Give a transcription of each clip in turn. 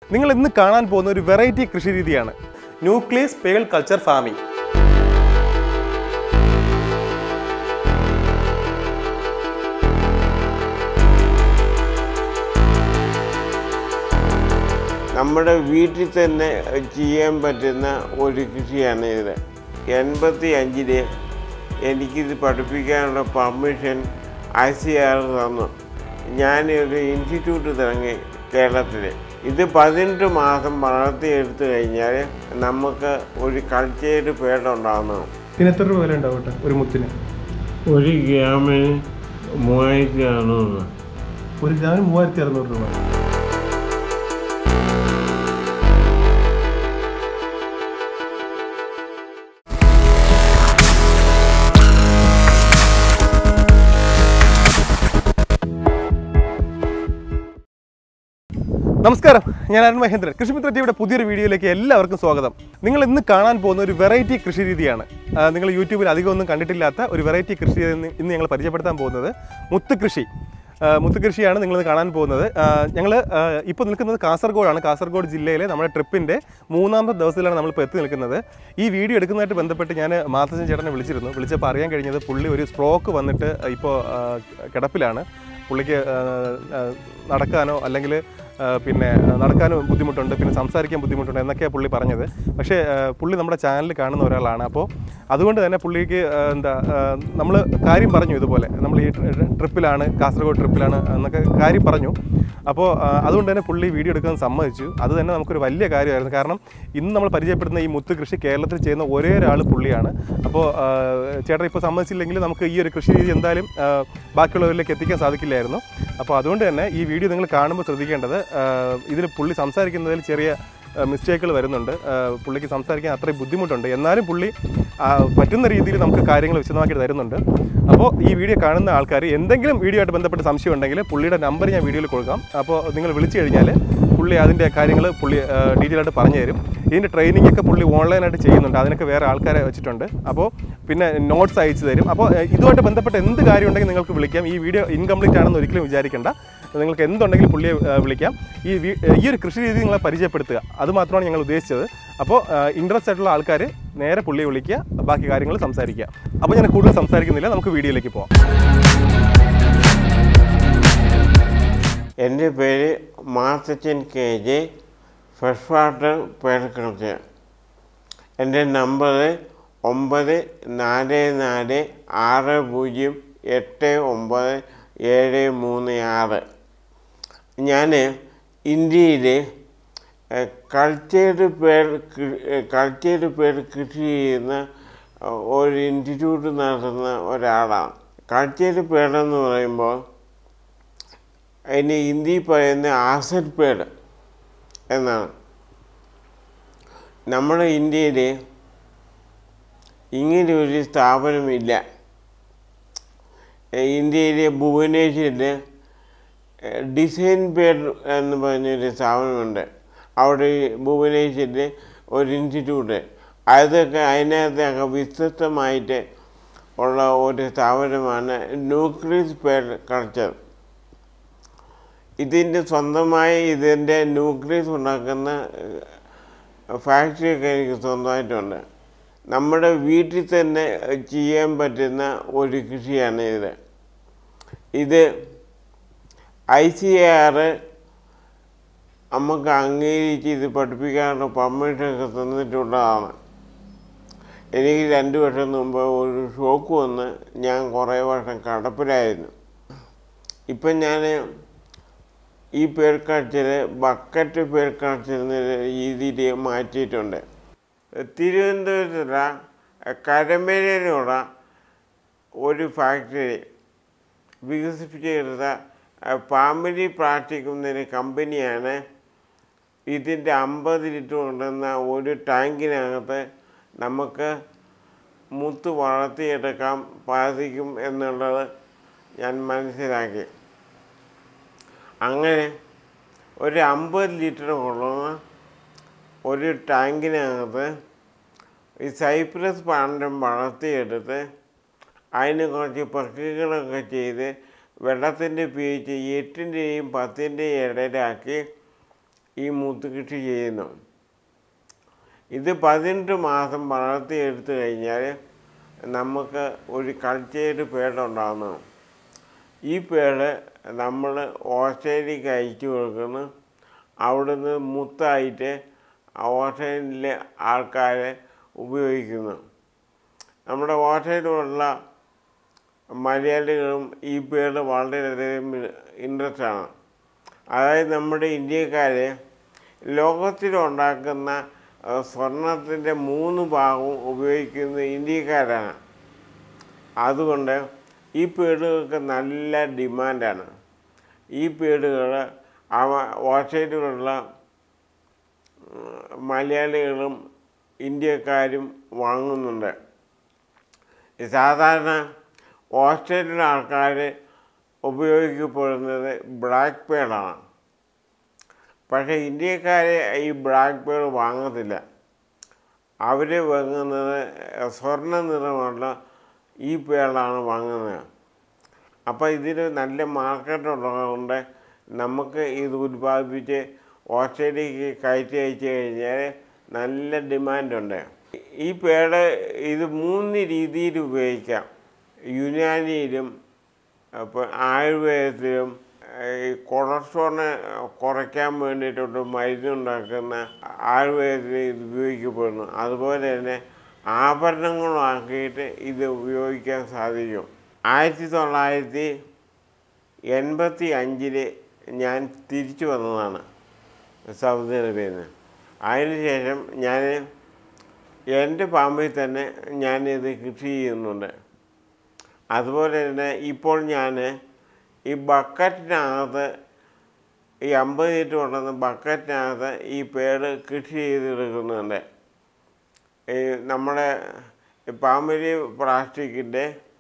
നിങ്ങൾ ഇന്ന് കാണാൻ പോകുന്ന ഒരു വെറൈറ്റി കൃഷി രീതിയാണ് ന്യൂക്ലിയസ് പേൾ കൾച്ചർ ഫാമിംഗ് നമ്മുടെ വീട്ടിൽ തന്നെ ചെയ്യാൻ പറ്റുന്ന ഒരു കൃഷിയാണ് ഇത് എൺപത്തി അഞ്ചില് എനിക്കിത് പഠിപ്പിക്കാനുള്ള പെർമിഷൻ ഐ സി ആർ തന്നു ഞാനൊരു ഇൻസ്റ്റിറ്റ്യൂട്ട് തുടങ്ങി കേരളത്തിൽ ഇത് പതിനെട്ട് മാസം വളർത്തിയെടുത്തു കഴിഞ്ഞാൽ നമുക്ക് ഒരു കൾച്ചേർഡ് പേടുണ്ടാകുന്നതാണ് ഇതിന് എത്ര രൂപ വില ഉണ്ടാവട്ടെ ഒരു മുത്തിന് ഒരു ഗ്രാമിന് മൂവായിരത്തി അറുന്നൂറ് ഒരു ഗ്രാമിന് മൂവായിരത്തി അറുന്നൂറ് രൂപ നമസ്കാരം ഞാൻ അരുൺ മഹേന്ദ്രൻ കൃഷിമിത്ര ടിവിയുടെ പുതിയൊരു വീഡിയോയിലേക്ക് എല്ലാവർക്കും സ്വാഗതം നിങ്ങൾ ഇന്ന് കാണാൻ പോകുന്ന ഒരു വെറൈറ്റി കൃഷി രീതിയാണ് ആ, നിങ്ങൾ യൂട്യൂബിൽ അധികം ഒന്നും കണ്ടിട്ടില്ലാത്ത ഒരു വെറൈറ്റി കൃഷി രീതി ഇന്ന് ഇന്ന് ഞങ്ങൾ പരിചയപ്പെടുത്താൻ പോകുന്നത് മുത്ത് കൃഷി ആ, മുത്ത് കൃഷിയാണ് നിങ്ങൾ കാണാൻ പോകുന്നത് ഞങ്ങൾ ഇപ്പോൾ നിൽക്കുന്നത് കാസർഗോഡാണ് കാസർഗോഡ് ജില്ലയിലെ നമ്മുടെ ട്രിപ്പിൻ്റെ മൂന്നാമത്തെ ദിവസത്തിലാണ് നമ്മളിപ്പോൾ എത്തി നിൽക്കുന്നത് ഈ വീഡിയോ എടുക്കുന്നതായിട്ട് ബന്ധപ്പെട്ട് ഞാൻ മാത്തച്ചൻ ചേട്ടനെ വിളിച്ചിരുന്നു വിളിച്ചപ്പോൾ അറിയാൻ കഴിഞ്ഞത് പുള്ളി ഒരു സ്ട്രോക്ക് വന്നിട്ട് ഇപ്പോൾ ആ, കിടപ്പിലാണ് പുള്ളിക്ക് ആ, ആ, നടക്കാനോ അല്ലെങ്കിൽ ആ, പിന്നെ നടക്കാനും ബുദ്ധിമുട്ടുണ്ട് പിന്നെ സംസാരിക്കാൻ ബുദ്ധിമുട്ടുണ്ട് എന്നൊക്കെയാണ് പുള്ളി പറഞ്ഞത് പക്ഷേ ആ, പുള്ളി നമ്മുടെ ചാനൽ കാണുന്ന ഒരാളാണ് അപ്പോൾ അതുകൊണ്ട് തന്നെ പുള്ളിക്ക് ആ, എന്താ നമ്മൾ കാര്യം പറഞ്ഞു ഇതുപോലെ നമ്മൾ ഈ ട്രി- ട്രിപ്പിലാണ് കാസർഗോഡ് ട്രിപ്പിലാണ് എന്നൊക്കെ കാര്യം പറഞ്ഞു അപ്പോൾ ആ, അതുകൊണ്ട് തന്നെ പുള്ളി വീഡിയോ എടുക്കാൻ സമ്മതിച്ചു അത് തന്നെ നമുക്കൊരു വലിയ കാര്യമായിരുന്നു കാരണം ഇന്ന് നമ്മൾ പരിചയപ്പെടുന്ന ഈ മുത്ത് കൃഷി കേരളത്തിൽ ചെയ്യുന്ന ഒരേ ഒരാൾ പുള്ളിയാണ് അപ്പോൾ ആ, ചേട്ടൻ ഇപ്പോൾ സമ്മതിച്ചില്ലെങ്കിൽ നമുക്ക് ഈ ഒരു കൃഷി രീതി എന്തായാലും ആ, ബാക്കിയുള്ളവരിലേക്ക് എത്തിക്കാൻ സാധിക്കില്ലായിരുന്നു അപ്പോൾ അതുകൊണ്ട് തന്നെ ഈ വീഡിയോ നിങ്ങൾ കാണുമ്പോൾ ശ്രദ്ധിക്കേണ്ടത് ഇതിൽ പുള്ളി സംസാരിക്കുന്നതിൽ ചെറിയ മിസ്റ്റേക്കുകൾ വരുന്നുണ്ട് ആ, പുള്ളിക്ക് സംസാരിക്കാൻ അത്രയും ബുദ്ധിമുട്ടുണ്ട് എന്നാലും പുള്ളി ആ, പറ്റുന്ന രീതിയിൽ നമുക്ക് കാര്യങ്ങൾ വിശദമാക്കി തരുന്നുണ്ട് അപ്പോൾ ഈ വീഡിയോ കാണുന്ന ആൾക്കാർ എന്തെങ്കിലും വീഡിയോ ആയിട്ട് ബന്ധപ്പെട്ട് സംശയം ഉണ്ടെങ്കിൽ പുള്ളിയുടെ നമ്പർ ഞാൻ വീഡിയോയിൽ കൊടുക്കാം അപ്പോൾ നിങ്ങൾ വിളിച്ചു കഴിഞ്ഞാൽ പുള്ളി അതിൻ്റെ കാര്യങ്ങൾ പുള്ളി ഡീറ്റെയിൽ ആയിട്ട് പറഞ്ഞു തരും ഇതിൻ്റെ ട്രെയിനിങ് ഒക്കെ പുള്ളി ഓൺലൈനായിട്ട് ചെയ്യുന്നുണ്ട് അതിനൊക്കെ വേറെ ആൾക്കാരെ വെച്ചിട്ടുണ്ട് അപ്പോൾ പിന്നെ നോട്ട്സ് അയച്ചു തരും അപ്പോൾ ഏഹ്, ഇതുമായിട്ട് ബന്ധപ്പെട്ട് എന്ത് കാര്യം ഉണ്ടെങ്കിൽ നിങ്ങൾക്ക് വിളിക്കാം ഈ വീഡിയോ ഇൻകംപ്ലീറ്റ് ആണെന്ന് ഒരിക്കലും വിചാരിക്കേണ്ട നിങ്ങൾക്ക് എന്തുണ്ടെങ്കിലും പുള്ളിയെ ഏഹ്, വിളിക്കാം ഈ വീ- ഏഹ്, ഈ ഒരു കൃഷി രീതി നിങ്ങളെ പരിചയപ്പെടുത്തുക അത് മാത്രമാണ് ഞങ്ങൾ ഉദ്ദേശിച്ചത് അപ്പോൾ ഇൻട്രസ്റ്റ് ആയിട്ടുള്ള ആൾക്കാർ നേരെ പുള്ളിയെ വിളിക്കുക ബാക്കി കാര്യങ്ങൾ സംസാരിക്കുക അപ്പോൾ ഞാൻ കൂടുതൽ സംസാരിക്കുന്നില്ല നമുക്ക് വീഡിയോയിലേക്ക് പോകാം എൻ്റെ പേര് Mathachan K J fresh water pearl culture എൻ്റെ നമ്പർ ഒമ്പത് നാല് നാല് ആറ് പൂജ്യം എട്ട് ഒമ്പത് ഏഴ് മൂന്ന് ആറ് ഞാൻ ഇന്ത്യയിൽ കൾച്ചേർഡ് പേർ കൾച്ചേർഡ് പേർ കൃഷി ചെയ്യുന്ന ഏഹ്, ഒരു ഇൻസ്റ്റിറ്റ്യൂട്ട് നടത്തുന്ന ഒരാളാണ് കൾച്ചേർഡ് പേടെന്ന് പറയുമ്പോൾ അതിന് ഹിന്ദി പറയുന്ന ആസറ്റ് പേഡ് എന്നാണ് നമ്മുടെ ഇന്ത്യയിൽ ഇങ്ങനെ ഒരു സ്ഥാപനമില്ല ഏ, ഇന്ത്യയിലെ ഭുവനേശ്വരിൽ ഡിസൈൻ പേഡ് എന്ന് പറഞ്ഞൊരു സ്ഥാപനമുണ്ട് അവിടെ ഭുവനേശ്വരിൽ ഒരു ഇൻസ്റ്റിറ്റ്യൂട്ട് അതൊക്കെ അതിനകത്തൊക്കെ വ്യത്യസ്തമായിട്ട് ഉള്ള ഒരു സ്ഥാപനമാണ് ന്യൂക്ലിയസ് പേഡ് കൾച്ചർ ഇതിൻ്റെ സ്വന്തമായി ഇതിൻ്റെ ന്യൂക്ലിയസ് ഉണ്ടാക്കുന്ന ഫാക്ടറിയൊക്കെ എനിക്ക് സ്വന്തമായിട്ടുണ്ട് നമ്മുടെ വീട്ടിൽ തന്നെ ചെയ്യാൻ പറ്റുന്ന ഒരു കൃഷിയാണ് ഇത് ഇത് ഐ സി ആർ നമുക്ക് അംഗീകരിച്ച് ഇത് പഠിപ്പിക്കാനുള്ള പെർമിഷനൊക്കെ തന്നിട്ടുള്ളതാണ് എനിക്ക് രണ്ട് വർഷം മുമ്പ് ഒരു ഷോക്ക് വന്ന് ഞാൻ കുറേ വർഷം കടപ്പിലായിരുന്നു ഇപ്പം ഞാൻ ഈ പേർക്കാഴ്ചയിൽ ബക്കറ്റ് പേർക്കാഴ്ച എന്ന രീതിയിൽ മാറ്റിയിട്ടുണ്ട് തിരുവനന്തപുരത്തുള്ള കരമേലയിലുള്ള ഒരു ഫാക്ടറി വികസിപ്പിച്ചെടുത്ത ഫാമിലി പ്ലാസ്റ്റിക് എന്നൊരു കമ്പനിയാണ് ഇതിൻ്റെ അമ്പത് ലിറ്റർ കൊണ്ടുവന്ന ഒരു ടാങ്കിനകത്ത് നമുക്ക് മുത്ത് വളർത്തിയെടുക്കാൻ സാധിക്കും എന്നുള്ളത് ഞാൻ മനസ്സിലാക്കി അങ്ങനെ ഒരു അമ്പത് ലിറ്റർ കൊള്ളുന്ന ഒരു ടാങ്കിനകത്ത് ഈ സൈപ്രസ് പാണ്ടം വളർത്തിയെടുത്ത് അതിന് കുറച്ച് പ്രക്രിയകളൊക്കെ ചെയ്ത് വെള്ളത്തിൻ്റെ പി എച്ച് എട്ടിൻ്റെയും പത്തിൻ്റെയും ഇടയിലാക്കി ഈ മുത്ത് കൃഷി ചെയ്യുന്നു ഇത് പതിനെട്ട് മാസം വളർത്തിയെടുത്തു കഴിഞ്ഞാൽ നമുക്ക് ഒരു കൾച്ചേർഡ് പേടുണ്ടാകുന്നു ഈ പേട് നമ്മൾ ഓസ്ട്രേലിയക്ക് അയച്ചു കൊടുക്കുന്നു അവിടുന്ന് മുത്തായിട്ട് ഓസ്ട്രേലിയയിലെ ആൾക്കാരെ ഉപയോഗിക്കുന്നു നമ്മുടെ ഓസ്ട്രേലിയയിലുള്ള മലയാളികളും ഈ പേര് വളരെയധികം ഇൻട്രസ്റ്റ് ആണ് അതായത് നമ്മുടെ ഇന്ത്യക്കാരെ ലോകത്തിലുണ്ടാക്കുന്ന സ്വർണത്തിൻ്റെ മൂന്ന് ഭാഗവും ഉപയോഗിക്കുന്നത് ഇന്ത്യക്കാരാണ് അതുകൊണ്ട് ഈ പേടുകൾക്ക് നല്ല ഡിമാൻഡാണ് ഈ പേടുകൾ അവ ഓസ്ട്രേലിയയിലുള്ള ഉം, മലയാളികളും ഇന്ത്യക്കാരും വാങ്ങുന്നുണ്ട് സാധാരണ ഓസ്ട്രേലിയയിലെ ആൾക്കാർ ഉപയോഗിക്കപ്പെടുന്നത് ബ്ലാക്ക് പേഡാണ് പക്ഷേ ഇന്ത്യക്കാരെ ഈ ബ്ലാക്ക് പേഡ് വാങ്ങത്തില്ല അവർ വാങ്ങുന്നത് സ്വർണ്ണ നിറമുള്ള ഈ പേളാണ് വാങ്ങുന്നത് അപ്പോൾ ഇതിന് നല്ല മാർക്കറ്റ് ഉള്ളതുകൊണ്ട് നമുക്ക് ഇത് ഉൽപ്പാദിപ്പിച്ച് ഓസ്ട്രേലിയക്ക് കയറ്റി അയച്ചു കഴിഞ്ഞാൽ നല്ല ഡിമാൻഡുണ്ട് ഈ പേട് ഇത് മൂന്ന് രീതിയിൽ ഉപയോഗിക്കാം യുനാനിയിലും അപ്പോൾ ആയുർവേദത്തിലും ഈ കൊളസ്ട്രോളിനെ കുറയ്ക്കാൻ വേണ്ടിയിട്ടുണ്ട് മരുന്നുണ്ടാക്കുന്ന ആയുർവേദത്തിൽ ഇത് ഉപയോഗിക്കപ്പെടുന്നു അതുപോലെ തന്നെ ആഭരണങ്ങളാക്കിയിട്ട് ഇത് ഉപയോഗിക്കാൻ സാധിക്കും ആയിരത്തി തൊള്ളായിരത്തി എൺപത്തി അഞ്ചിൽ ഞാൻ തിരിച്ചു വന്നതാണ് സൗദി അറേബ്യയിൽ നിന്ന് അതിനുശേഷം ഞാൻ എൻ്റെ ഫാമിൽ തന്നെ ഞാനിത് കൃഷി ചെയ്യുന്നുണ്ട് അതുപോലെ തന്നെ ഇപ്പോൾ ഞാൻ ഈ ബക്കറ്റിനകത്ത് ഈ അമ്പത് ലിറ്റർ കൊണ്ടുവന്ന ബക്കറ്റിനകത്ത് ഈ പേട് കൃഷി ചെയ്തെടുക്കുന്നുണ്ട് ഈ നമ്മുടെ പാമ്പരി പ്ലാസ്റ്റിക്കിൻ്റെ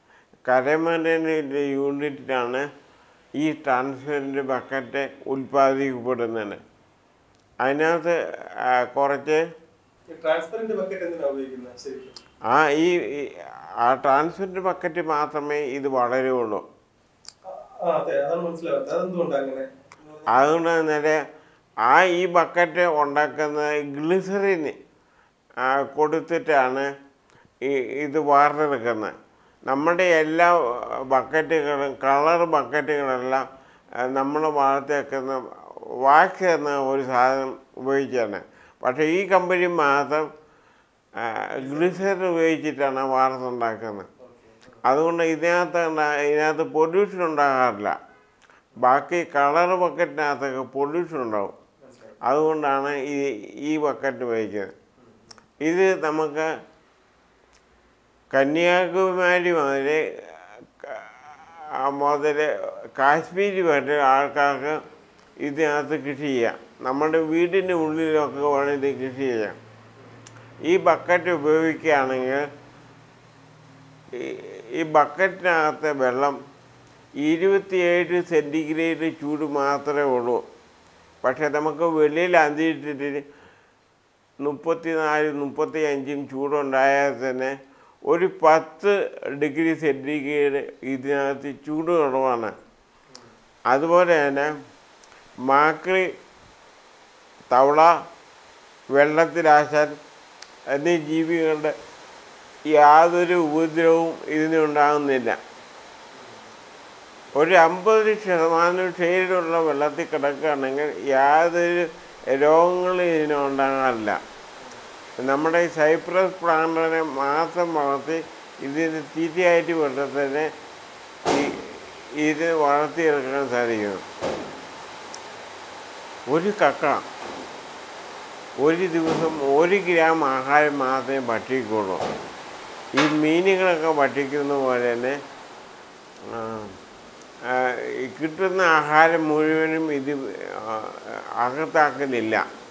കരമേൻ്റെ യൂണിറ്റിലാണ് ഈ ട്രാൻസ്പെറൻറ്റ് ബക്കറ്റ് ഉൽപ്പാദിക്കപ്പെടുന്നത് അതിനകത്ത് ആ, കുറച്ച് ട്രാൻസ്പെറന്റ് ബക്കറ്റ് എന്തിനാണ് ഉപയോഗിക്കുന്നത് ശരിക്കും ആ ഈ ഈ- ആ ട്രാൻസ്പെറൻറ്റ് ബക്കറ്റ് മാത്രമേ ഇത് വളരുള്ളൂ ആ അതെ അതാണ് മനസ്സിലാവാത്തത് അതെന്തുകൊണ്ടാണ് അങ്ങനെ അതുകൊണ്ട് തന്നെ ആ ഈ ബക്കറ്റ് ഉണ്ടാക്കുന്ന ഗ്ലിസറിന് കൊടുത്തിട്ടാണ് ഈ ഇത് വാർത്തെടുക്കുന്നത് നമ്മുടെ എല്ലാ ബക്കറ്റുകളും കളർ ബക്കറ്റുകളെല്ലാം നമ്മൾ വാർത്തെടുക്കുന്ന വാക്സ് എന്ന ഒരു സാധനം ഉപയോഗിച്ചാണ് പക്ഷേ ഈ കമ്പനി മാത്രം ഗ്ലിസറിൻ ഉപയോഗിച്ചിട്ടാണ് വാർത്തുണ്ടാക്കുന്നത് അതുകൊണ്ട് ഇതിനകത്ത് ഉണ്ടാ- ഇതിനകത്ത് പൊല്യൂഷൻ ഉണ്ടാകാറില്ല ബാക്കി കളർ ബക്കറ്റിനകത്തൊക്കെ പൊല്യൂഷൻ ഉണ്ടാവും അതുകൊണ്ടാണ് ഈ ഈ ബക്കറ്റ് ഉപയോഗിക്കുന്നത് ഇത് നമുക്ക് കന്യാകുമാരി മുതൽ മുതൽ കാശ്മീർ വരെ ആൾക്കാർക്ക് ഇതിനകത്ത് കൃഷി ചെയ്യാം നമ്മുടെ വീടിൻ്റെ ഉള്ളിലൊക്കെ വേണം ഇത് കൃഷി ചെയ്യാം ഈ ബക്കറ്റ് ഉപയോഗിക്കുകയാണെങ്കിൽ ഈ- ഈ ബക്കറ്റിനകത്തെ വെള്ളം ഇരുപത്തിയേഴ് സെൻറ്റിഗ്രേഡ് ചൂട് മാത്രമേ ഉള്ളൂ പക്ഷേ നമുക്ക് വെളിയിൽ അന്തരീക്ഷത്തിൽ മുപ്പത്തിനാല് മുപ്പത്തി അഞ്ചും ചൂടുണ്ടായാൽ തന്നെ ഒരു പത്ത് ഡിഗ്രി സെൻറ്റിഗ്രേഡ് ഇതിനകത്ത് ചൂട് കുറവാണ് അതുപോലെ തന്നെ മാക്രി തവള വെള്ളത്തിലാശാൻ എന്നീ ജീവികളുടെ യാതൊരു ഉപദ്രവവും ഇതിനുണ്ടാകുന്നില്ല ഒരു അമ്പത് ശതമാനം ഷെയ്ഡുള്ള വെള്ളത്തിൽ കിടക്കുകയാണെങ്കിൽ യാതൊരു രോഗങ്ങളും ഇതിനുണ്ടാകാറില്ല നമ്മുടെ ഈ സൈപ്രസ് പ്ലാന്റിനെ മാത്രം വളർത്തി ഇതിന് തീറ്റയായിട്ട് വെള്ളത്തിനെ ഈ ഇത് വളർത്തിയെടുക്കാൻ സാധിക്കുന്നു ഒരു കക്ക ഒരു ദിവസം ഒരു ഗ്രാം ആഹാരം മാത്രമേ ഭക്ഷിക്കുള്ളൂ ഈ മീനുകളൊക്കെ ഭക്ഷിക്കുന്ന പോലെ തന്നെ ആ, ആ, ഈ കിട്ടുന്ന ആഹാരം മുഴുവനും ഇത് ആ, അകത്താക്കുന്നില്ല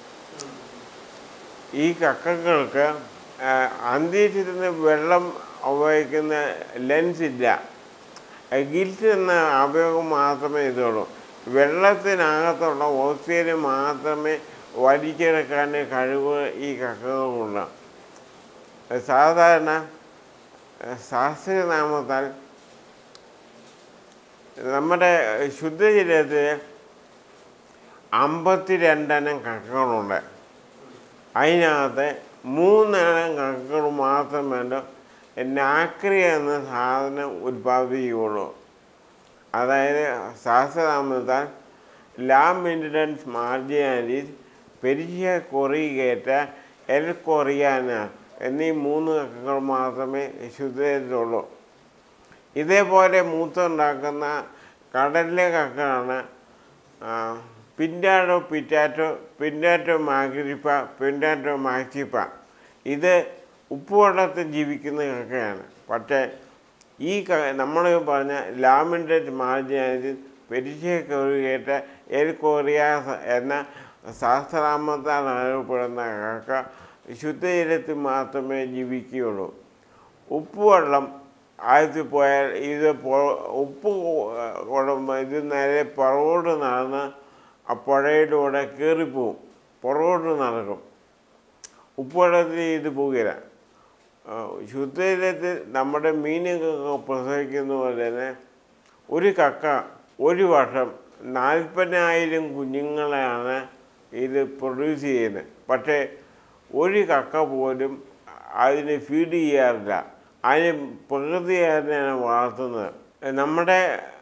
ഈ കക്കകൾക്ക് ആ, അന്തരീക്ഷത്തിൽ നിന്ന് വെള്ളം ഉപയോഗിക്കുന്ന ലെൻസ് ഇല്ല ഗിൽറ്റ് എന്ന അവയവം മാത്രമേ ഇതുള്ളൂ വെള്ളത്തിനകത്തുള്ള ഓക്സിജന് മാത്രമേ വലിച്ചെടുക്കാൻ കഴിവ് ഈ കക്കകൾക്കുള്ള സാധാരണ ശാസ്ത്രീയനാമത്താൽ നമ്മുടെ ശുദ്ധജലത്തിൽ അമ്പത്തി രണ്ടെണ്ണം കക്കകളുണ്ട് അതിനകത്ത് മൂന്നെണ്ണം കക്കകൾ മാത്രം വേണ്ട നാക്രി എന്ന സാധനം ഉൽപ്പാദിപ്പിക്കുകയുള്ളൂ അതായത് സഹസ്രനാമത്താൽ ലാം ഇൻഡിഡൻസ് മാർജിനാലിസ് പെരിയ കൊറിയേറ്റ എൽ കൊറിയാന എന്നീ മൂന്ന് കക്കകൾ മാത്രമേ ശുദ്ധത്തിലുള്ളൂ ഇതേപോലെ മൂത്തുണ്ടാക്കുന്ന കടലിലെ കക്കകളാണ് ആ, പിൻഡാഡോ പിറ്റാറ്റോ പിൻഡാറ്റോ മാഗ്രിപ്പ പിൻഡാറ്റോ മാക്സിപ്പ ഇത് ഉപ്പുവെള്ളത്തിൽ ജീവിക്കുന്ന കക്കയാണ് പക്ഷേ ഈ ക നമ്മൾ പറഞ്ഞ ലാമിൻ്റെ മാർജിനാലിൽ പെരിശയ കൊറിയേറ്റ എൽ കോറിയാസ് എന്ന സഹസ്രാമത്താൽ അറിയപ്പെടുന്ന കക്ക ശുദ്ധജലത്തിൽ മാത്രമേ ജീവിക്കുകയുള്ളൂ ഉപ്പുവെള്ളം ആദ്യത്തിൽ പോയാൽ ഇത് പൊ- ഉപ്പ് കുഴമ്പ് ഇത് നേരെ പുറകോട്ട് നടന്ന് ആ പുഴയിലൂടെ കയറിപ്പോവും പുറകോട്ട് നടക്കും ഉപ്പുവെള്ളത്തിൽ ഇത് പോകില്ല ആ, ശുദ്ധജലത്തിൽ നമ്മുടെ മീനുകൾക്ക് പ്രസവിക്കുന്ന പോലെ തന്നെ ഒരു കക്ക ഒരു വർഷം നാൽപ്പതിനായിരം കുഞ്ഞുങ്ങളെയാണ് ഇത് പ്രൊഡ്യൂസ് ചെയ്യുന്നത് പക്ഷേ ഒരു കക്ക പോലും അതിന് ഫീഡ് ചെയ്യാറില്ല അതിന് പ്രകൃതി തന്നെയാണ് വളർത്തുന്നത് നമ്മുടെ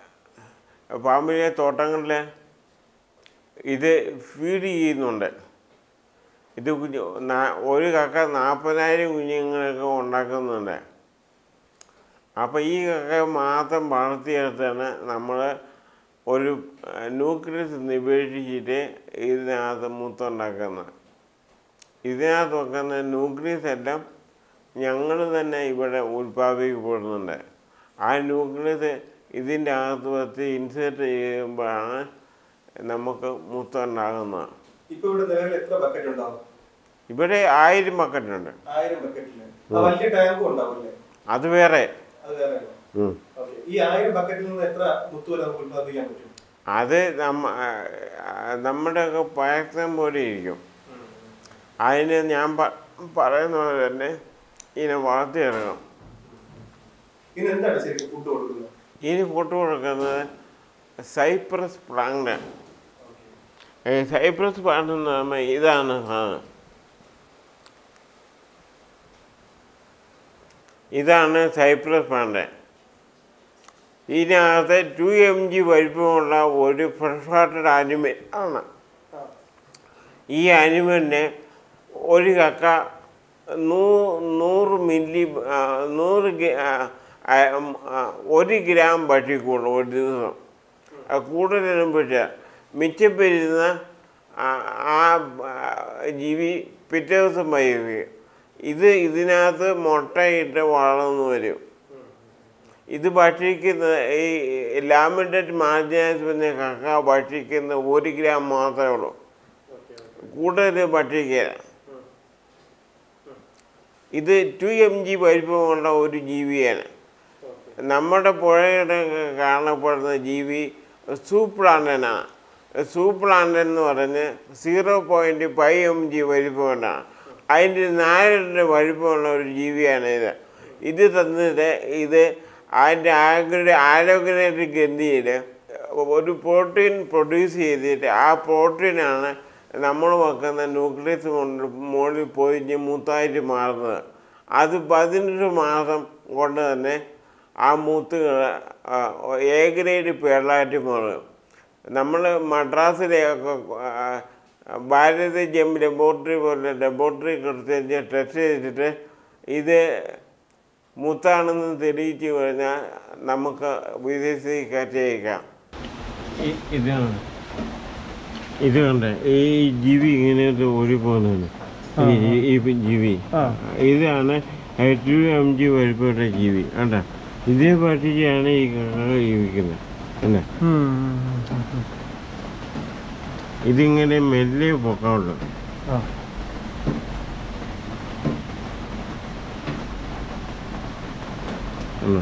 ഫാമിലെ തോട്ടങ്ങളിൽ ഇത് ഫീഡ് ചെയ്യുന്നുണ്ട് ഇത് കുഞ്ഞു നാ- ഒരു കക്ക നാൽപ്പതിനായിരം കുഞ്ഞുങ്ങളൊക്കെ ഉണ്ടാക്കുന്നുണ്ട് അപ്പോൾ ഈ കക്ക മാത്രം വളർത്തിയെടുത്താണ് നമ്മൾ ഒരു ന്യൂക്ലിയസ് നിവേശിച്ചിട്ട് ഇതിനകത്ത് മുത്തുണ്ടാക്കുന്നത് ഇതിനകത്ത് വെക്കുന്ന ന്യൂക്ലിയസ് എല്ലാം ഞങ്ങൾ തന്നെ ഇവിടെ ഉൽപ്പാദിക്കപ്പെടുന്നുണ്ട് ആ ന്യൂക്ലിയസ് ഇതിൻ്റെ അകത്ത് വെച്ച് ഇൻസേർട്ട് ചെയ്യുമ്പോഴാണ് നമുക്ക് മുത്തുണ്ടാകുന്നത് ഇപ്പൊ ഇവിടെ നിലവിൽ എത്ര ബക്കറ്റ് ഉണ്ടാവും ഇവിടെ ആയിരം ബക്കറ്റുണ്ട് ആയിരം ബക്കറ്റില് ആ വലിയ ടാങ്കും ഉണ്ടാവില്ലേ അത് വേറെ അത് വേറെ ഉം. ഓക്കെ ഈ ആയിരം ബക്കറ്റിൽ നിന്ന് എത്ര മുത്ത് വരെ നമുക്ക് ഉത്പാദിപ്പിക്കാൻ പറ്റും അത് നമ്മ ആ, നമ്മുടെയൊക്കെ പ്രയത്നം പോലെ ഇരിക്കും അതിന് ഞാൻ പ- പറയുന്ന പോലെ തന്നെ ഇതിനെ വളർത്തിയെടുക്കണം ഇന്ന് എന്താണ് ശരിക്കും ഫുഡ് കൊടുക്കുന്നത് ഇനി ഫോട്ടോ കൊടുക്കുന്നത് സൈപ്രസ് പ്ലാന്റ് സൈപ്രസ് പ്ലാന്റ് എന്ന് പറയുമ്പോൾ ഇതാണ് സാധനം ഇതാണ് സൈപ്രസ് പ്ലാന്റ് ഇതിനകത്ത് ടു എം ജി വലിപ്പമുള്ള ഒരു ഫ്രഷ് വാട്ടർ ആനിമൽ ആണ് ഈ ആനിമലിനെ ഒരു കക്ക നൂ നൂറ് മില്ലി ആ, നൂറ് ഗ്ര- ആ, ആ, ഉം, ആ, ഒരു ഗ്രാം ഭക്ഷിക്കുള്ളൂ ഒരു ദിവസം അത് കൂടുതലൊന്നും പറ്റില്ല മിച്ചം വരുന്ന ആ ആ, ആ, ജീവി പിറ്റേ ദിവസം വൈകുക ഇത് ഇതിനകത്ത് മുട്ടയിട്ട് വളർന്നു വരും ഇത് ഭക്ഷിക്കുന്ന ഈ ലാമിഡറ്റ് മാർജിനൈസ് പിന്നെ കക്ക ഭക്ഷിക്കുന്ന ഒരു ഗ്രാം മാത്രമേ ഉള്ളൂ കൂടുതൽ ഭക്ഷിക്കുക ഇത് ടു എം ജി വലിപ്പമുള്ള ഒരു ജീവിയാണ് നമ്മുടെ പുഴയുടെ കാണപ്പെടുന്ന ജീവി സൂപ്ലാണ്ടനാണ് സൂപ്ലാണ്ടൻ എന്ന് പറഞ്ഞ് zero point five M G വലിപ്പമുണ്ടാണ് അതിൻ്റെ നാലിൻ്റെ വലിപ്പമുള്ള ഒരു ജീവിയാണ് ഇത് ഇത് തന്നിട്ട് ഇത് അതിൻ്റെ ആഗ്രഹ ആരോഗ്യനേറ്റ് ഗന്ധിയിൽ ഒരു പ്രോട്ടീൻ പ്രൊഡ്യൂസ് ചെയ്തിട്ട് ആ പ്രോട്ടീനാണ് നമ്മൾ വെക്കുന്ന ന്യൂക്ലിയസ് കൊണ്ട് മുകളിൽ പൊതിഞ്ഞ് മൂത്തായിട്ട് മാറുന്നത് അത് പതിനെട്ട് മാസം കൊണ്ട് തന്നെ ആ മൂത്തുകൾ എ ഗ്രേഡ് പേളായിട്ട് മാറും നമ്മൾ മദ്രാസിലെയൊക്കെ ആ, ഭാരത ജം ലബോറട്ടറി പോലെ ലബോറട്ടറി കൊടുത്ത് ടെസ്റ്റ് ചെയ്തിട്ട് ഇത് മുത്താണെന്ന് തെളിയിച്ചു കഴിഞ്ഞാൽ നമുക്ക് വിദേശത്തേക്ക് കയറ്റി അയക്കാം ഇതാണ് ഇത് കണ്ട ഈ ജീവി ഇങ്ങനെ ഓടി പോകുന്നത് ഈ ജീവി ഇതാണ് ടു എം ജി വലിപ്പമുള്ള ജീവി കണ്ട ഇതേ പക്ഷിക്കാണ് ഈ കക്കകൾ ജീവിക്കുന്നത് അല്ലേ ഇതിങ്ങനെ മെല്ലെ പൊക്കമുള്ളൂ അല്ലേ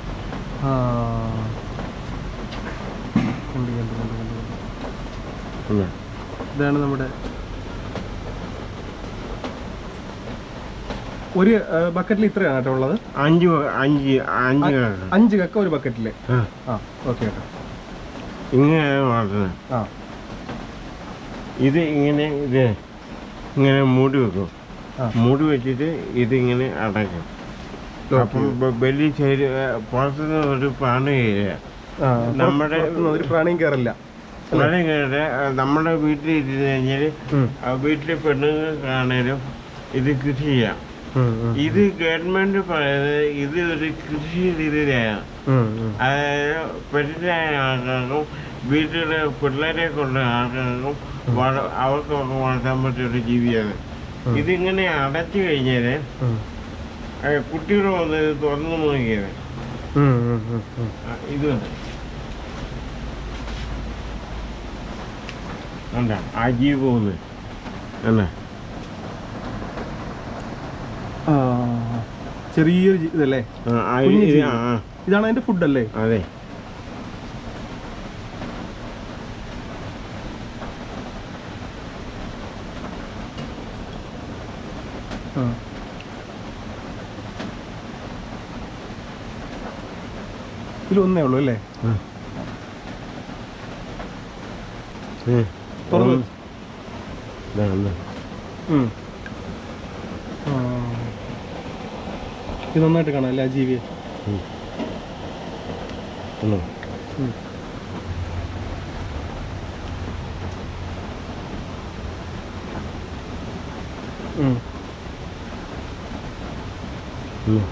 അല്ലേ ഇതാണ് നമ്മുടെ ഒരു ബക്കറ്റിൽ ഇത്രയാണ് കേട്ടോ ഉള്ളത് അഞ്ച് വ- അഞ്ച് അഞ്ച് കക്ക അഞ്ച് കക്ക ഒരു ബക്കറ്റില് ആ ആ ഓക്കെ കേട്ടോ ഇങ്ങനെയാണ് വളർത്തുന്നത് ആ ഇത് ഇങ്ങനെ ഇത് ഇങ്ങനെ മൂടി വെക്കും ആ. മൂടി വെച്ചിട്ട് ഇതിങ്ങനെ അടയ്ക്കും അപ്പം ബ- വലിയ ശരി പുറത്തുനിന്ന് ഒരു പ്രാണി കയറുക ആ, നമ്മുടെ- പുറത്തുനിന്ന് ഒരു പ്രാണിയും കയറില്ല പ്രാണി കയറുക നമ്മുടെ വീട്ടിൽ ഇരുന്ന് കഴിഞ്ഞാൽ ഉം. ആ വീട്ടിലെ പെണ്ണുങ്ങൾക്കാണേലും ഇത് കൃഷി ചെയ്യാം ഉം, ഉം, ഇത് ഗവൺമെന്റ് പറയുന്നത് ഇത് ഒരു കൃഷി രീതിയാണ് ഉം, ഉം. അതായത് പെരുന്നായ ആൾക്കാർക്കും വീട്ടിലെ പിള്ളേരെ കൊണ്ട് ആൾക്കാർക്കും വള- അവർക്കൊക്കെ വളർത്താൻ പറ്റിയ ഒരു ജീവിയാണ് ഇതിങ്ങനെ അടച്ചു കഴിഞ്ഞാൽ ഉം. കുട്ടികൾ വന്ന് ഇത് തുറന്നു നോക്കിയത് ഉം, ഉം, ഉം, ഉം. ഇതുണ്ട് കണ്ട ആ ജീവി പോകുന്നത് കണ്ട ആ, ചെറിയൊരു ജി- ഇതല്ലേ ആ, ആ, കുഞ്ഞു ഇത് ജീവി. ആ ആ, ഇതാണ് അതിന്റെ ഫുഡ് അല്ലേ അതെ ആ. ഇതിലൊന്നേ ഉള്ളൂ അല്ലേ ഉം. തുറന്ന് ഉം. ദാ, ദാ. ഉം. ആ. ഇത് നന്നായിട്ട് കാണാം അല്ലേ ആ ജീവിയെ ഉം. ഉം. ഉം. ഉം.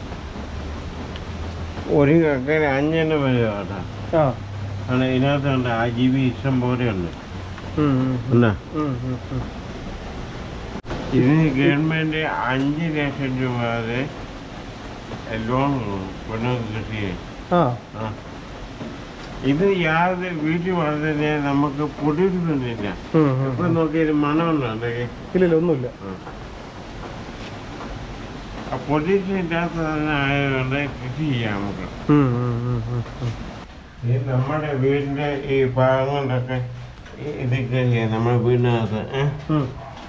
ഒരു കക്കര അഞ്ചെണ്ണം വരെ കേട്ടാ ആ ആണ് ഇതിനകത്തുണ്ട് ആ ജീവി ഇഷ്ടം പോലെ ഉണ്ട് ഉം, ഉം, എന്നാ ഉം, ഉം, ഉം. ഇതിന് ഗവൺമെന്റ് അഞ്ച് ലക്ഷം രൂപ വരെ ലോൺ പെണ്ണുങ്ങൾക്ക് കൃഷി ചെയ്യാൻ. ആ ആ ഇത് യാതൊരു വീട്ടിൽ വളർത്തുന്ന നമുക്ക് പൊടിയിടുന്നില്ല ഉം, ഉം. ഇപ്പൊ നോക്കിയാൽ മണമുണ്ടോ എന്തൊക്കെ ഇല്ല ഇല്ല ഒന്നുമില്ല ആ പൊല്യൂഷൻ ഇല്ലാത്ത സാധനം ആയതുകൊണ്ട് കൃഷി ചെയ്യാം നമുക്ക് ഉം, ഉം, ഉം, ഉം, ഉം. ഈ നമ്മുടെ വീടിന്റെ ഈ ഭാഗങ്ങളിലൊക്കെ ഈ ഇതൊക്കെ ചെയ്യാം നമ്മുടെ വീടിനകത്ത് ഏ? ഉം.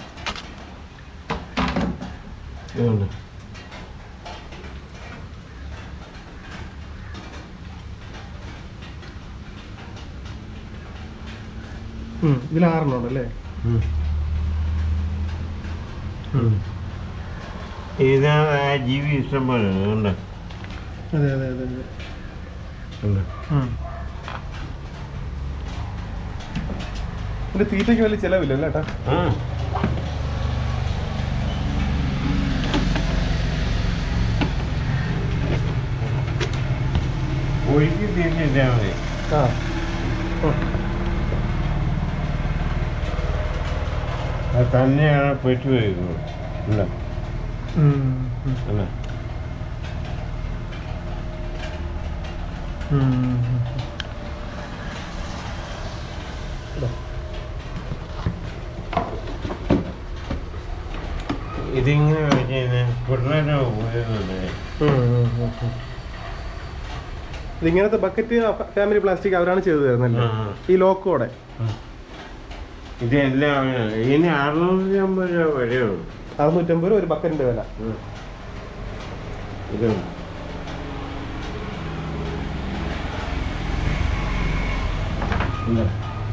ഇതുണ്ട് ഉം. ഇതിൽ ആറെണ്ണം ഉണ്ടല്ലേ ഉം. ഉം. ഇതാണ് ആ ജീവി ഇഷ്ടം പോലെ ഉണ്ട് അതെ അതെ അതെ അതെ ഉണ്ട് ഉം. ഇതിന്റെ തീറ്റയ്ക്ക് വലിയ ചിലവില്ല അല്ലേ ഏട്ടാ ആ ഒഴുക്കി തിരിച്ചിട്ടാൽ മതി ആ ഉം. അത് തന്നെയാണ് പെറ്റു വയ്ക്കുന്നത് ഇല്ല ഉം. ഉം. അല്ല ഉം. ഇതാ. ഇതിങ്ങനെ വെച്ച് കഴിഞ്ഞാൽ പിള്ളേരെ ഉപയോഗിക്കുന്നുണ്ട് ഉം, ഉം, ഉം, ഉം. ഇതിങ്ങനത്തെ ബക്കറ്റ് ഫാമിലി പ്ലാസ്റ്റിക് അവരാണ് ചെയ്തു തരുന്നല്ലേ ആ, ആ. ഈ ലോക്കോടെ ഇതെല്ലാം ഇനി അറുന്നൂറ്റി അമ്പത് രൂപ വരെയുള്ളൂ അറുന്നൂറ്റമ്പത് രൂപ ഒരു ബക്കറ്റിന്റെ വില ഉം. ഇതുണ്ട് ഇല്ല.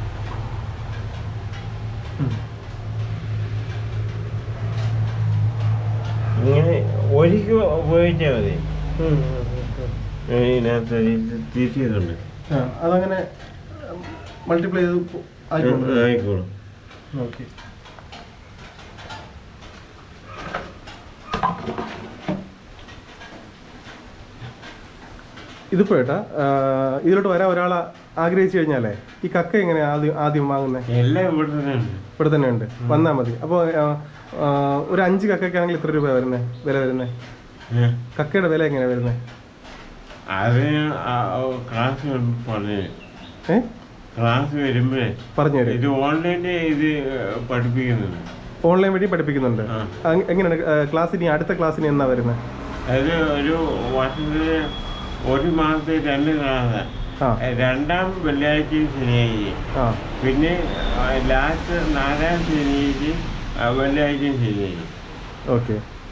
ഇങ്ങനെ ഒരിക്കൽ ഉപയോഗിച്ചാൽ മതി ഉം, ഉം, ഉം, ഉം. ഇതിനകത്ത് തിരിച്ചിട്ടുണ്ട് ആ, അതങ്ങനെ മൾട്ടിപ്ലൈ ചെയ്ത് ആയിക്കോട്ടെ ആയിക്കോളും ഓക്കെ ഇതിപ്പോ ഏട്ടാ ആ, ഇതിലോട്ട് വരാൻ ഒരാൾ ആഗ്രഹിച്ചു കഴിഞ്ഞാലേ ഈ കക്ക എങ്ങനെ ആദ്യം ആദ്യം വാങ്ങുന്നത് എല്ലാം ഇവിടെ തന്നെ ഉണ്ട് ഇവിടെ തന്നെ ഉണ്ട് വന്നാൽ മതി അപ്പോൾ ഒരു അഞ്ച് കക്കയ്ക്കാണെങ്കിൽ എത്ര രൂപ വരുന്നത് വില വരുന്നത് ഏ? കക്കയുടെ വില എങ്ങനെയാണ് വരുന്നത് അത് ക്ലാസ് പറഞ്ഞു ഏ ക്ലാസ് വരുമ്പോഴേ പറഞ്ഞു തരും ഇത് ഓൺലൈനിൽ ഇത് പഠിപ്പിക്കുന്നുണ്ട് ഓൺലൈൻ വഴി പഠിപ്പിക്കുന്നുണ്ട് ആ. അങ് എങ്ങനെയാണ് ക്ലാസ് ഇനി അടുത്ത ക്ലാസ്സിന് എന്നാ വരുന്നത് അത് ഒരു വർഷത്തിൽ ഒരു മാസത്തിൽ രണ്ട് ക്ലാസ് ആ രണ്ടാം വെള്ളിയാഴ്ചയും ശനിയാഴ്ചയും ആ പിന്നെ ലാസ്റ്റ് നാലാം ശനിയാഴ്ച വെള്ളിയാഴ്ചയും ശനിയാഴ്ചയും ഓക്കെ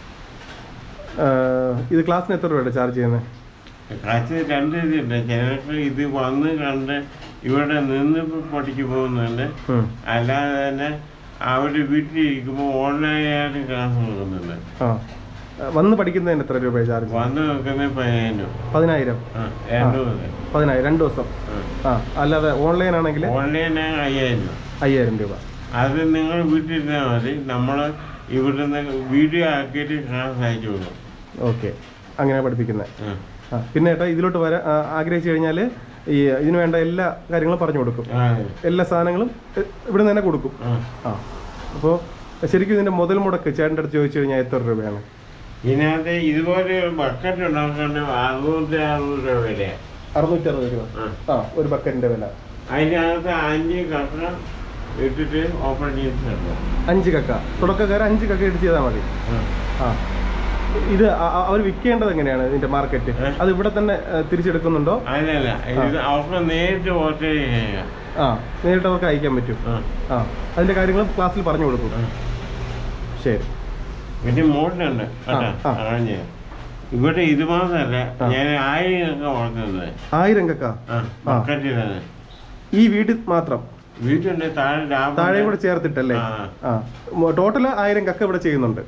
ഇത് ക്ലാസ്സിന് എത്ര രൂപയുടെ ചാർജ് ചെയ്യുന്നത് ക്ലാസ് രണ്ട് ഇതുണ്ട് ചിലർക്ക് ഇത് വന്ന് കണ്ട് ഇവിടെ നിന്ന് പഠിച്ചു പോകുന്നുണ്ട് അല്ലാതെ തന്നെ അവർ വീട്ടിലിരിക്കുമ്പോൾ ഓൺലൈനായിട്ട് ക്ലാസ് കൊടുക്കുന്നുണ്ട് ആ വന്ന് പഠിക്കുന്നതിന് എത്ര രൂപ ചാർജ് വന്ന് നോക്കുന്നത് പതിനായിരം രൂപ പതിനായിരം ആ, രണ്ട് ദിവസം പതിനായിരം രണ്ട് ദിവസം ആ അല്ലാതെ ഓൺലൈൻ ആണെങ്കിൽ ഓൺലൈനാണ് അയ്യായിരം രൂപ അയ്യായിരം രൂപ അത് നിങ്ങൾ വീട്ടിലിരുന്നാൽ മതി നമ്മൾ ഇവിടുന്ന് വീഡിയോ ആക്കിയിട്ട് ക്ലാസ് അയച്ചു കൊടുക്കും ഓക്കെ അങ്ങനെ പഠിപ്പിക്കുന്നത് ആ. ആ പിന്നെ ഏട്ടാ ഇതിലോട്ട് വരാൻ ആ, ആഗ്രഹിച്ചു കഴിഞ്ഞാൽ ഈ ഇതിന് വേണ്ട എല്ലാ കാര്യങ്ങളും പറഞ്ഞു കൊടുക്കും ആ, എല്ലാ സാധനങ്ങളും ഇ- ഇവിടെ നിന്ന് തന്നെ കൊടുക്കും ആ. ആ അപ്പോൾ ശരിക്കും ഇതിൻ്റെ മുതൽ മുടക്ക് ചേട്ടൻ്റെ അടുത്ത് ചോദിച്ചു കഴിഞ്ഞാൽ എത്ര രൂപയാണ് ഇതിനകത്ത് ഇതുപോലെ ഒരു ബക്കറ്റ് ഉണ്ടാക്കുന്ന അറുന്നൂറ്റി അറുപത് രൂപ വിലയാണ് അറുന്നൂറ്റി അറുപത് രൂപ ആ. ആ ഒരു ബക്കറ്റിൻ്റെ വില അതിനകത്ത് അഞ്ച് കട്ട ഇട്ടിട്ട് ഓപ്പൺ ചെയ്തിട്ടുണ്ട് അഞ്ച് കക്ക തുടക്കക്കാർ അഞ്ച് കക്ക ഇട്ട് ചെയ്താൽ മതി ആ ഇത് അവർ വിൽക്കേണ്ടത് എങ്ങനെയാണ് ഇതിന്റെ മാർക്കറ്റ് ഏ? അത് ഇവിടെ തന്നെ ഏ, തിരിച്ചെടുക്കുന്നുണ്ടോ അല്ലല്ല ഇത് അവർക്ക് നേരിട്ട് ഓർഡർ ചെയ്യാം ആ നേരിട്ട് അവർക്ക് അയക്കാൻ പറ്റും ആ. ആ അതിന്റെ കാര്യങ്ങൾ ക്ലാസ്സിൽ പറഞ്ഞു കൊടുക്കും ആ. ശരി പിന്നെ മോഡലുണ്ട് കേട്ടോ ആ. അറിഞ്ഞ ഇവിടെ ഇത് മാത്രമല്ല ആ. ഞാൻ ആയിരമൊക്കെ വളർത്തുന്നത് ആയിരം കക്ക ആ ബക്കറ്റിലാണ് ഈ വീട്ടിൽ മാത്രം വീട്ടുണ്ട് താഴെ ലാഭം താഴെയും കൂടെ ചേർത്തിട്ടല്ലേ ആ. ആ ടോട്ടൽ ആയിരം കക്ക ഇവിടെ ചെയ്യുന്നുണ്ട്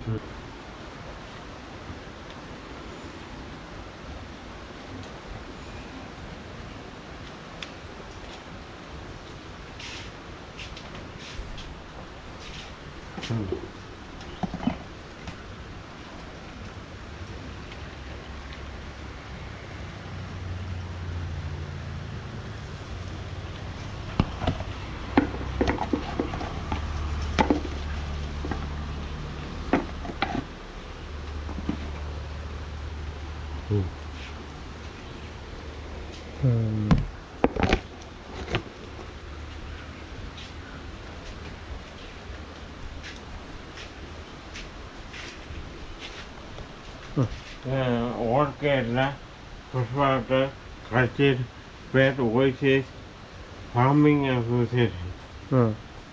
ഓർക്കേറ്റ പുഷ്പാട്ട് കൾച്ചർ പേറ്റ് വോയിസസ് ഫാമിംഗ് അസോസിയേഷൻ ഉം.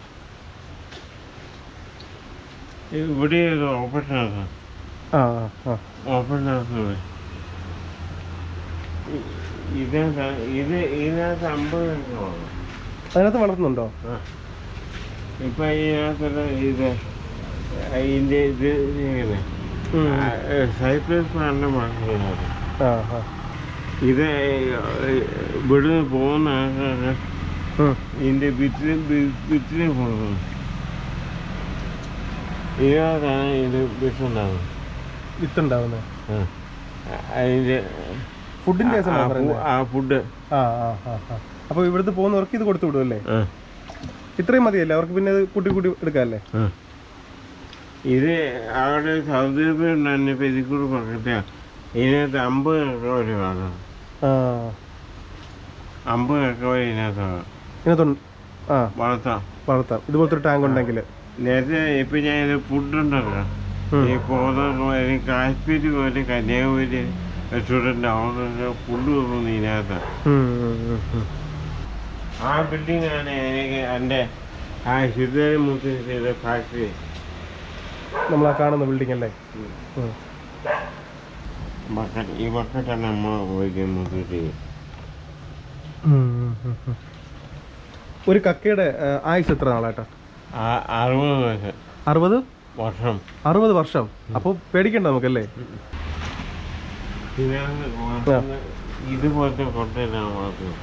ഇവിടെ ഒരു ഓപ്പറേഷൻ നടത്താം ആ ആ, ആ ഓപ്പറേഷൻ നടത്തുന്നത് ഇതിനകത്ത് ഇത് ഇതിനകത്ത് അമ്പത് ലക്ഷം വേണം അതിനകത്ത് വളർത്തുന്നുണ്ടോ ആ. ഇപ്പൊ ഇതിനകത്തുള്ള ഇത് അതിന്റെ ഇത് ഇങ്ങനെ ഉം. സൈപ്രസ് പ്ലാന്റ് മാറ്റുന്നത് ആ ആ ഇത് ഇവിടുന്ന് പോകുന്ന ആൾക്കാർക്ക് ഉം. ഇതിന്റെ വിത്തിന് വിത്തിന് കൊടുക്കുന്നു ഇതിനകത്താണ് ഇത് വിത്തുണ്ടാകുന്നത് വിത്തുണ്ടാവുന്നത് ആ. അതിന്റെ ഫുഡിന്റെ കേസാണോ ആ പറയുന്നത് ഫു- ആ ഫുഡ് ആ ആ ആ ആ അപ്പോൾ ഇവിടുത്തെ പോകുന്നവർക്ക് ഇത് കൊടുത്തു വിടും അല്ലേ ആ ഇത്രയും മതിയല്ലേ അവർക്ക് പിന്നെ ഇത് കൂട്ടി കൂട്ടി എടുക്കാമല്ലേ ആ. ഇത് അവിടെ സൗദി അറേബ്യ ഉണ്ടായിരുന്നപ്പോൾ ഇതിൽ കൂടെ പറഞ്ഞിട്ടാ ഇതിനകത്ത് അമ്പത് കക്ക വരെ കാണാം ആ അമ്പത് കക്ക വരെ ഇതിനകത്താണ് ഇതിനകത്തുണ്ട് ആ വളർത്താം വളർത്താം ഇതുപോലത്തെ ഒരു ടാങ്ക് ഉണ്ടെങ്കിൽ നേരത്തെ ഇപ്പം ഞാൻ ഇത് ഫുഡ് ഉണ്ടാക്കാം ഉം. ഈ പോകുന്ന കാശ്മീർ പോലെ കന്യാകുമാരി റെസ്റ്റോറൻറ്റ് അവർക്കൊക്കെ ഫുഡ് വെക്കുന്നത് ഇതിനകത്താണ് ഉം, ഉം, ഉം, ഉം. ആ ബിൽഡിംഗ് ആണ് എനിക്ക് എൻ്റെ ആ ശുദ്ധ മുത്തി ചെയ്ത ഫാക്ടറി നമ്മൾ ആ കാണുന്ന ബിൽഡിംഗ് അല്ലേ ഉം. ബക്കറ്റ് ഈ ബക്കറ്റാണ് നമ്മൾ ഉപയോഗിക്കുന്നത് മുത്തിട്ട് ഉം, ഉം, ഉം, ഉം. ഒരു കക്കയുടെ ആ, ആയുസ് എത്ര നാളായിട്ടാ ആ അറുപത് വയസ്സ് അറുപത് വർഷം അറുപത് വർഷം അപ്പോൾ പേടിക്കണ്ട നമുക്കല്ലേ ഇതിനകത്ത് വളർത്തുന്ന ഇതുപോലത്തെ കൊട്ടയിലാണ് വളർത്തുന്നത്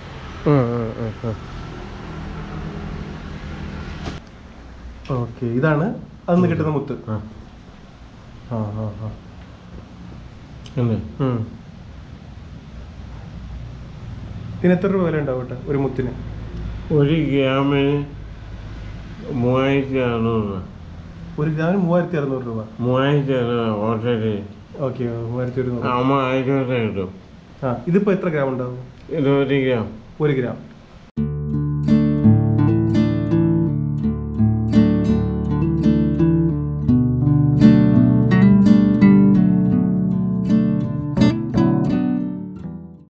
ഓക്കെ ഇതാണ് അന്ന് കിട്ടുന്ന മുത്ത് ആ. ആ ആ ആ അല്ലേ? ഉം. ഇതിന് എത്ര രൂപ വില ഉണ്ടാവും കേട്ടോ ഒരു മുത്തിന് ഒരു ഗ്രാമിന് മൂവായിരത്തി അറുന്നൂറ് രൂപ ഒരു ഗ്രാമിന് മൂവായിരത്തി അറുന്നൂറ് രൂപ മൂവായിരത്തി അറുന്നൂറ് ഹോട്ടലിൽ ഓക്കെ മൂവായിരത്തി ഒരുന്നൂറ് അമ്മ ആയിരത്തി കിട്ടും ആ ഇതിപ്പോൾ എത്ര ഗ്രാം ഉണ്ടാവും ഇത് ഒരു ഗ്രാം ഒരു ഗ്രാം